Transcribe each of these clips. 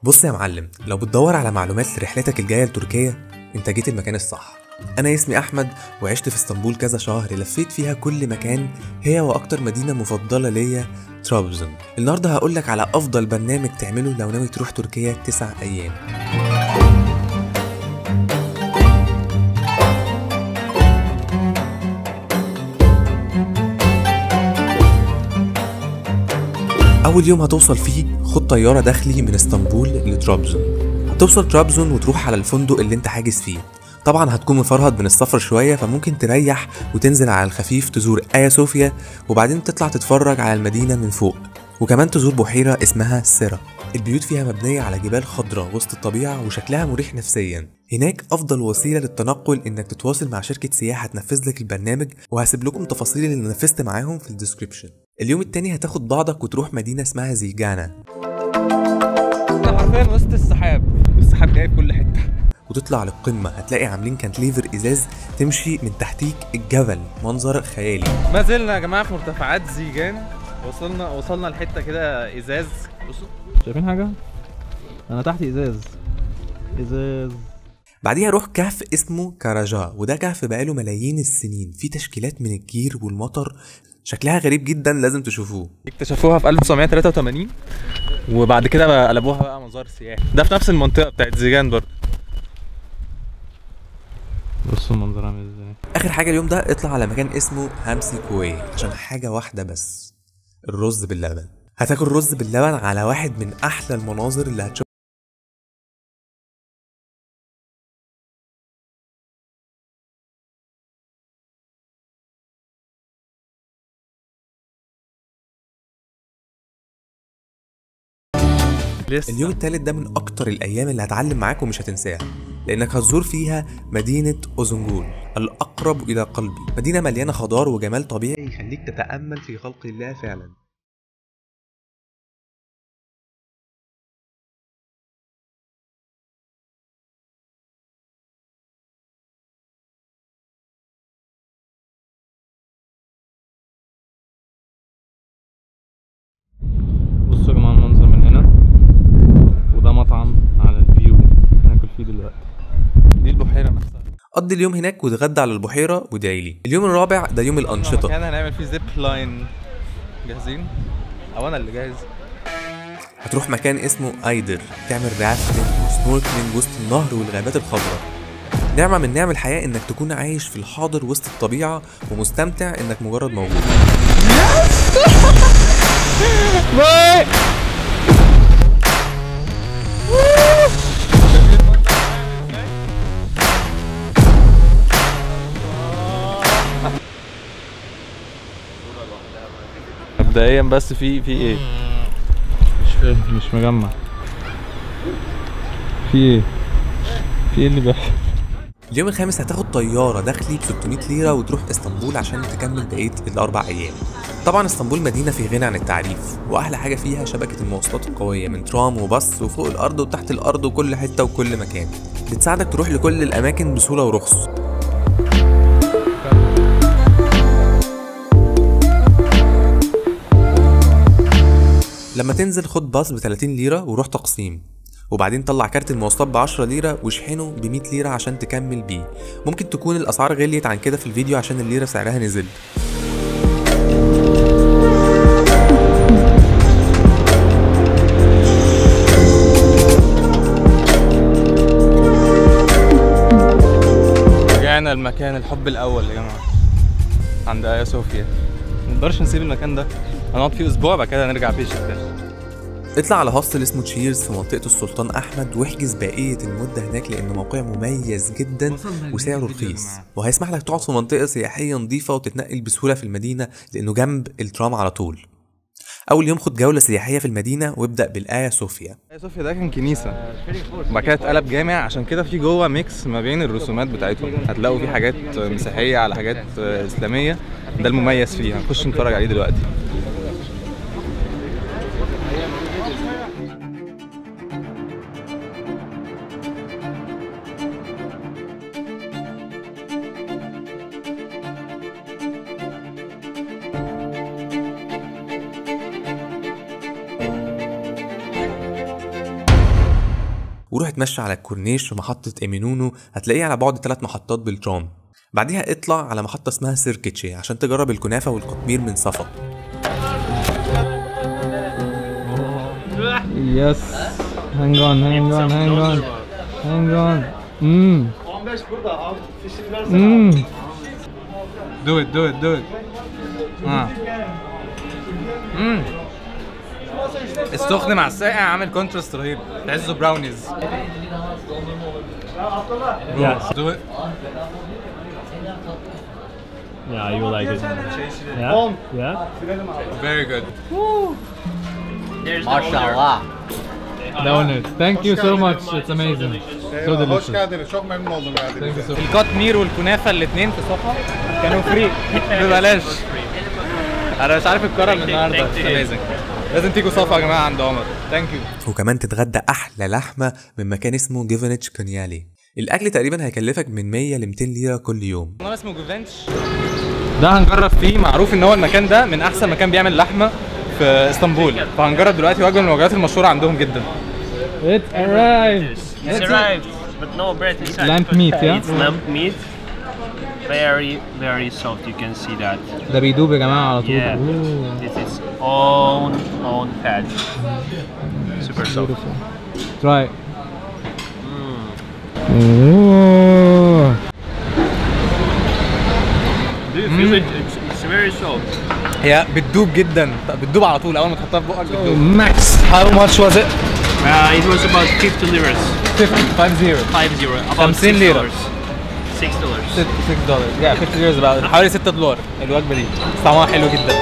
بص يا معلم لو بتدور على معلومات لرحلتك الجاية لتركيا انت جيت المكان الصح انا اسمي احمد وعشت في اسطنبول كذا شهر لفيت فيها كل مكان هي واكتر مدينة مفضلة ليا ترابزون النهاردة هقولك على افضل برنامج تعمله لو ناوي تروح تركيا تسع ايام أول يوم هتوصل فيه خد طيارة داخلي من اسطنبول لترابزون هتوصل ترابزون وتروح على الفندق اللي انت حاجز فيه طبعا هتكون مفرهد من السفر شوية فممكن تريح وتنزل على الخفيف تزور آيا صوفيا وبعدين تطلع تتفرج على المدينة من فوق وكمان تزور بحيرة اسمها سيرا البيوت فيها مبنية على جبال خضراء وسط الطبيعة وشكلها مريح نفسيا هناك أفضل وسيلة للتنقل إنك تتواصل مع شركة سياحة تنفذ لك البرنامج وهسيب لكم تفاصيل اللي نفذت معاهم في الديسكريبشن اليوم التاني هتاخد بعضك وتروح مدينة اسمها زيجانا احنا حرفيا وسط السحاب والسحاب جاي في كل حته وتطلع للقمة هتلاقي عاملين كانتليفر إزاز تمشي من تحتيك الجبل منظر خيالي ما زلنا يا جماعه في مرتفعات زيجان وصلنا وصلنا لحته كده ازاز بصوا شايفين حاجه انا تحت ازاز ازاز بعديها روح كهف اسمه كاراجا وده كهف بقاله ملايين السنين فيه تشكيلات من الجير والمطر شكلها غريب جدا لازم تشوفوه اكتشفوها في 1983 وبعد كده بقى قلبوها بقى مزار سياحي ده في نفس المنطقه بتاعت زيجان برضه بصوا المنظر عامل ازاي اخر حاجه اليوم ده اطلع على مكان اسمه هامسي كوي عشان حاجه واحده بس الرز باللبن هتاكل رز باللبن على واحد من احلى المناظر اللي هتشوفها لسه اليوم التالت ده من اكتر الايام اللي هتعلم معاك ومش هتنساها لانك هتزور فيها مدينة اوزنجول الاقرب الى قلبي مدينة مليانة خضار وجمال طبيعي يخليك تتأمل في خلق الله فعلا بصوا يا جماعه المنظر من هنا وده مطعم على الفيو هناكل فيه دلوقتي دي البحيره نفسها قضي اليوم هناك وتغدى على البحيرة وادعي لي اليوم الرابع ده يوم الأنشطة مكان هنعمل فيه زيب لاين جاهزين او انا اللي جاهز هتروح مكان اسمه ايدر تعمل رافتنج وسنوركلينج وسط النهر والغابات الخضراء نعمة من نعم الحياة انك تكون عايش في الحاضر وسط الطبيعة ومستمتع انك مجرد موجود باي مبدئيا بس في في ايه مش فاهم مش مجمع في ايه في ايه اللي بيحصل اليوم الخامس هتاخد طيارة داخلي ب 600 ليرة وتروح اسطنبول عشان تكمل بقية الأربع أيام. طبعا اسطنبول مدينة في غنى عن التعريف وأحلى حاجة فيها شبكة المواصلات القوية من ترام وباص وفوق الأرض وتحت الأرض وكل حتة وكل مكان. بتساعدك تروح لكل الأماكن بسهولة ورخص. لما تنزل خد باص ب 30 ليرة وروح تقسيم وبعدين طلع كارت المواصلات ب 10 ليرة واشحنه ب 100 ليرة عشان تكمل بيه ممكن تكون الأسعار غليت عن كده في الفيديو عشان الليرة سعرها نزل رجعنا المكان الحب الاول يا جماعه عند ايا صوفيا ما نقدرش نسيب المكان ده هنقعد فيه اسبوع بعد كده نرجع بيش تاني اطلع على هوستل اسمه تشيرز في منطقة السلطان أحمد واحجز بقية المدة هناك لأنه موقع مميز جدا وسعره رخيص وهيسمح لك تقعد في منطقة سياحية نظيفة وتتنقل بسهولة في المدينة لأنه جنب الترام على طول أول يوم خد جولة سياحية في المدينة وابدأ بالآيا صوفيا ايا صوفيا ده كان كنيسه وبعد كده اتقلب جامع عشان كده في جوه ميكس ما بين الرسومات بتاعتهم هتلاقوا في حاجات مسيحيه على حاجات اسلاميه ده المميز فيه هنخش نتفرج عليه دلوقتي وروح اتمشى على الكورنيش في محطة إيمينونو هتلاقيه على بعد ثلاث محطات بالترام بعديها اطلع على محطة اسمها سيركيتشي عشان تجرب الكنافة والقطمير من صفا Yes. Hang on, hang on, hang on. Hang on. Mmm. 15 burada abi. Fişini versene. Mmm. Do it, do it, do it. اه امم السخن مع الساقع عامل كونتراست رهيب تحسه براونيز Yes. do it Yeah, you like it. Yeah. On. Yeah. very good Maşallah. That one is. Thank you so much. It's amazing. So Hoş delicious. geldiniz. Çok memnun oldum Thank you geldiğinize. so much. الكاتمير والكنافه الاثنين في صفا كانوا فري ببلاش انا مش عارف الكرم النهارده amazing لازم تيجوا صفا يا جماعه عند عمر ثانك يو وكمان تتغدى أحلى لحمة من مكان اسمه جيفنتش كونيالي الأكل تقريبا هيكلفك من 100 ل 200 ليرة كل يوم انا اسمه جوفنش ده هنجرب فيه معروف ان هو المكان ده من احسن مكان بيعمل لحمه في اسطنبول فهنجرب دلوقتي وجبه من الوجبات المشهوره عندهم جدا It arrived. It's arrived, but no bread inside. Lamb meat, yeah? It's lamb meat. Very, very soft. You can see that. ده بيدوب يا جماعة على طول. Yeah. Ooh, This is own own fat. Super soft. beautiful. Try. Ooh. Do you feel it? It's, it's very soft. هي بتدوب جدا بتدوب على طول اول ما تحطها في بقك بتدوب Max. How much was it? Uh, it was about 50 liras. 50 50 Five zero. About 50 six lira. dollars. Six dollars. 6 دولار yeah 50 years about حوالي 6 دولار الوجبه دي بس طعمها حلو جدا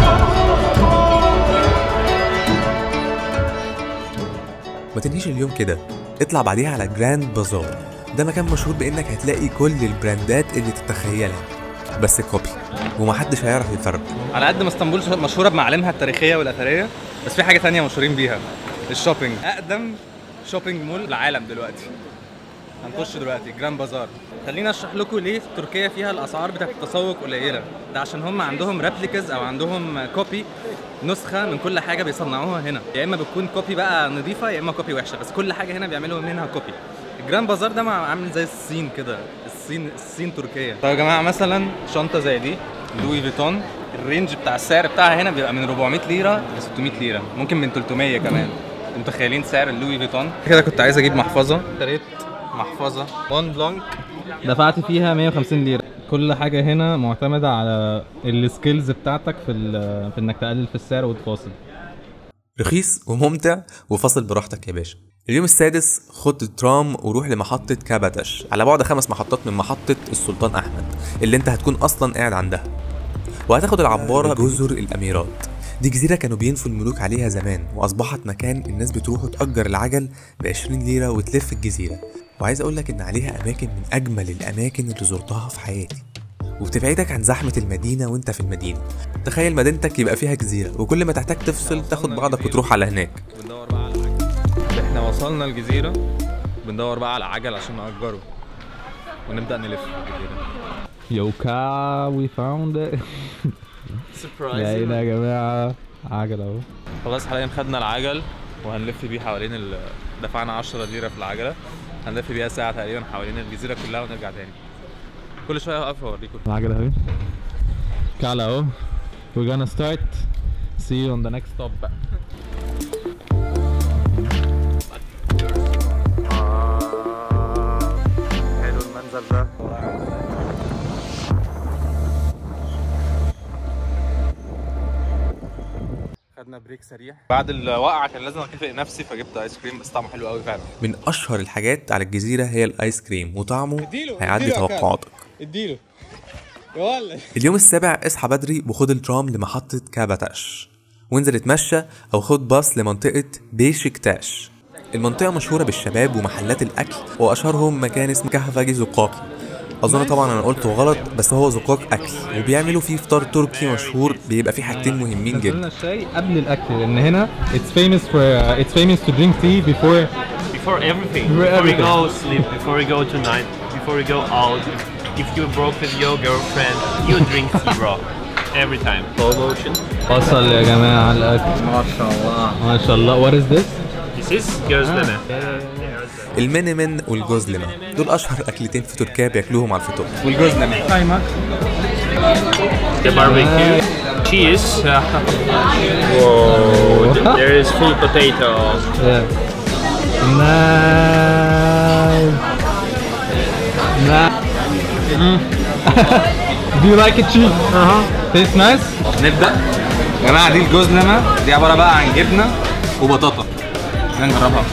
ما تنهيش اليوم كده اطلع بعديها على جراند بازار ده مكان مشهور بانك هتلاقي كل البراندات اللي تتخيلها بس كوبي ومحدش هيعرف يفرق على قد ما اسطنبول مشهوره بمعالمها التاريخيه والاثريه بس في حاجه تانية مشهورين بيها الشوبينج اقدم شوبينج مول في العالم دلوقتي هنخش دلوقتي جراند بازار خليني اشرح لكم ليه في تركيا فيها الاسعار بتاعت التسوق قليله ده عشان هم عندهم ريبليكاز او عندهم كوبي نسخه من كل حاجه بيصنعوها هنا يا اما بتكون كوبي بقى نظيفه يا اما كوبي وحشه بس كل حاجه هنا بيعملوا منها كوبي الجراند بازار ده مع- عامل زي الصين كده الصين الصين تركيا طيب يا جماعه مثلا شنطه زي دي لوي فيتون الرينج بتاع السعر بتاعها هنا بيبقى من 400 ليره ل 600 ليره ممكن من 300 كمان انتوا متخيلين سعر اللوي فيتون كده كنت عايز اجيب محفظه اشتريت محفظه مون بلانك دفعت فيها 150 ليرة كل حاجة هنا معتمدة على السكيلز بتاعتك في ال- في انك تقلل في السعر وتفاصل رخيص وممتع وفاصل براحتك يا باشا اليوم السادس خد الترام وروح لمحطة كاباتش على بعد خمس محطات من محطة السلطان أحمد اللي انت هتكون أصلا قاعد عندها وهتاخد العبارة جزر الأميرات دي جزيرة كانوا بينفوا الملوك عليها زمان وأصبحت مكان الناس بتروح تأجر العجل ب 20 ليرة وتلف الجزيرة وعايز أقولك إن عليها أماكن من أجمل الأماكن اللي زرتها في حياتي وبتبعدك عن زحمة المدينة وانت في المدينة تخيل مدينتك يبقى فيها جزيرة وكل ما تحتاج تفصل تاخد بعضك وتروح على هناك بندور بقى على عجل احنا وصلنا الجزيرة بندور بقى على عجل عشان نأجره ونبدأ نلف في الجزيرة يوكا وي فاوند لقينا يا جماعة عجلة اهو خلاص حاليا خدنا العجل وهنلف بيه حوالين ال... دفعنا 10 ليرة في العجلة هنلف بيها ساعة تقريبا حوالين الجزيرة كلها ونرجع تاني كل شوية هقف واوريكم العجلة اهي كعلى اهو we're gonna start see you on the next stop بقى حلو المنظر ده خدنا بريك سريع بعد الوقعة كان لازم اكافئ نفسي فجبت ايس كريم بس طعمه حلو قوي فعلا من أشهر الحاجات على الجزيرة هي الآيس كريم وطعمه هيعدي توقعاتك اديله يا ولا اليوم السابع اصحى بدري وخد الترام لمحطة كاباتاش وانزل اتمشى أو خد باص لمنطقة بيشكتاش المنطقة مشهورة بالشباب ومحلات الأكل وأشهرهم مكان اسمه كهفاجي زقاقي أظن طبعا أنا قلته غلط بس هو زقاق أكل وبيعملوا فيه فطار تركي مشهور بيبقى فيه حاجتين مهمين نزلنا جدا الشاي قبل الاكل لان هنا it's famous for uh, it's famous to drink tea before Before everything. Before Before we everything. go sleep. Before we go tonight. Before we go out. If you broke with your girlfriend, you drink tea, bro. Every time. Slow motion. وصل يا جماعة الاكل ما شاء الله ما شاء الله what is this This is gözleme. المينيمن والجوزلمة دول أشهر أكلتين في تركيا بياكلوهم على الفطار والجوزلمة The barbecue, cheese. Whoa, th- there is full potato. Yeah. Nice. Nice. Do you like it cheese? Uh-huh. Tastes nice? نبدأ يا جماعة دي الجوزلمة دي عبارة بقى عن جبنة وبطاطا خلينا نجربها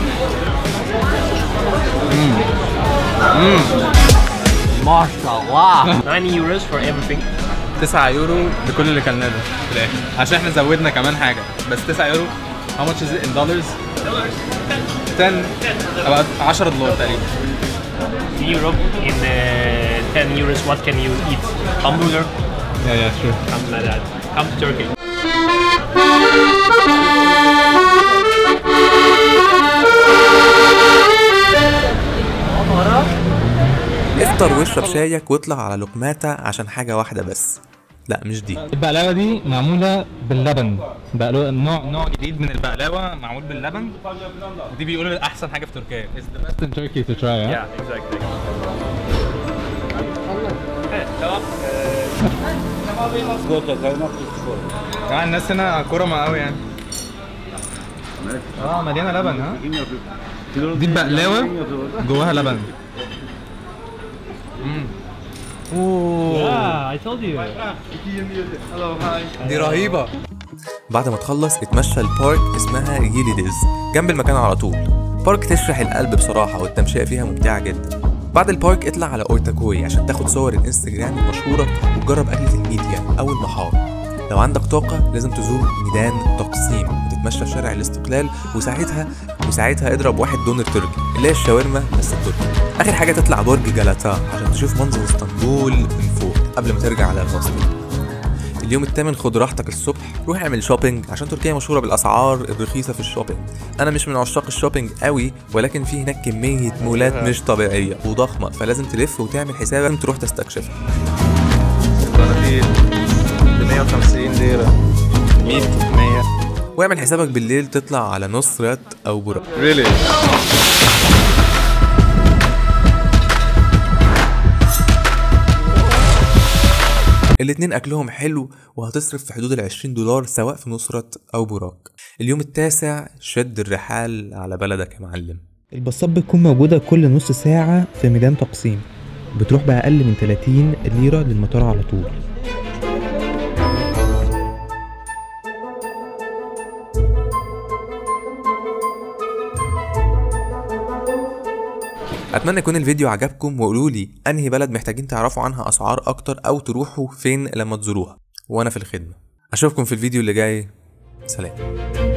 ما شاء الله 9 euros for everything. 9 يورو لكل اللي كلناه ده في الاخر عشان احنا زودنا كمان حاجه بس 9 يورو how much is it in dollars 10 about 10 دولار تقريبا Europe in uh, 10 euros, what can you eat? Hamburger, Yeah, yeah, sure. something like that. Come to Turkey. افطر واشرب شايك واطلع على لقماتة عشان حاجة واحدة بس لا مش دي البقلاوة دي معمولة باللبن بقلاوة نوع نوع جديد من البقلاوه معمول باللبن ودي بيقولوا احسن حاجه في تركيا It's the best in Turkey to try, huh? Yeah, exactly. يا جماعه الناس هنا كرمة قوي يعني اه مليانه لبن ها دي البقلاوه جواها لبن Yeah, I told you. دي رهيبه بعد ما تخلص اتمشى البارك اسمها ييليديز جنب المكان على طول بارك تشرح القلب بصراحة والتمشية فيها ممتعة جدا بعد البارك اطلع على اورتاكوي عشان تاخد صور الانستجرام المشهورة وتجرب أكلة الميديا أو النهار لو عندك طاقة لازم تزور ميدان تقسيم وتتمشى في شارع الاستقلال وساعتها وساعتها اضرب واحد دونر تركي اللي هي الشاورما بس التركي آخر حاجة تطلع برج جالاتا عشان تشوف منظر اسطنبول من فوق قبل ما ترجع على الهوستل اليوم التامن خد راحتك الصبح روح اعمل شوبينج عشان تركيا مشهوره بالاسعار الرخيصه في الشوبينج انا مش من عشاق الشوبينج قوي ولكن في هناك كميه مولات مش طبيعيه وضخمه فلازم تلف وتعمل حسابك تروح تستكشفها بناطيل ب 150 ليره 100 100 واعمل حسابك بالليل تطلع على نصرة او برا ريلي الاتنين اكلهم حلو وهتصرف في حدود ال 20 دولار سواء في نصرة او براك اليوم التاسع شد الرحال على بلدك يا معلم الباصات بتكون موجودة كل نص ساعة في ميدان تقسيم بتروح بأقل من 30 ليرة للمطار على طول اتمنى يكون الفيديو عجبكم وقولوا لي انهي بلد محتاجين تعرفوا عنها اسعار اكتر او تروحوا فين لما تزوروها وانا في الخدمه اشوفكم في الفيديو اللي جاي سلام